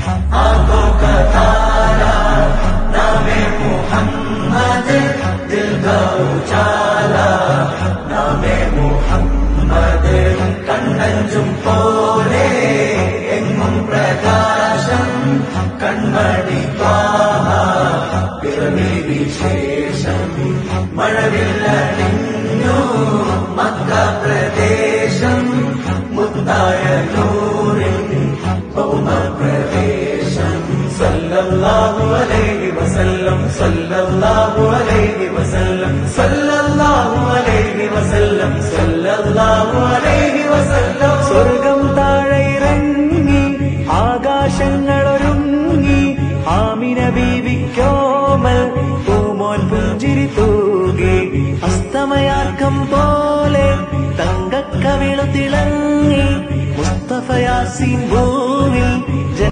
आंखों का तारा नामे मोहम्मद दिल का उजाला नामे മുഹമ്മദ് കണ്ണഞ്ചും പോലെ എങ്ങും പ്രകാശം കൺമണി പാഹ പിറവി വിശേഷം മഴവില്ലണിഞ്ഞു മക്ക പ്രദേശം മുത്തായ നൂറിൻ ഭൗമപ്രദേശം സല്ലല്ലാഹു അലൈഹി വസല്ലം സല്ലല്ലാഹു അലൈഹി വസല്ലം സല്ലല്ലാഹു അലൈഹി വസല്ലം സല്ലല്ലാഹു അലൈഹി വസല്ലം സ്വർഗം താഴെ ഇറങ്ങി ആകാശങ്ങളൊരുങ്ങി ആമിന ബീവിക്കോമൽ പൂമോൻ പുഞ്ചിരി തൂകി അസ്തമയാക്കം പോലെ തങ്കക്കവിളു തിളങ്ങി മുസ്തഫ യാസീൻ ഭൂവിൽ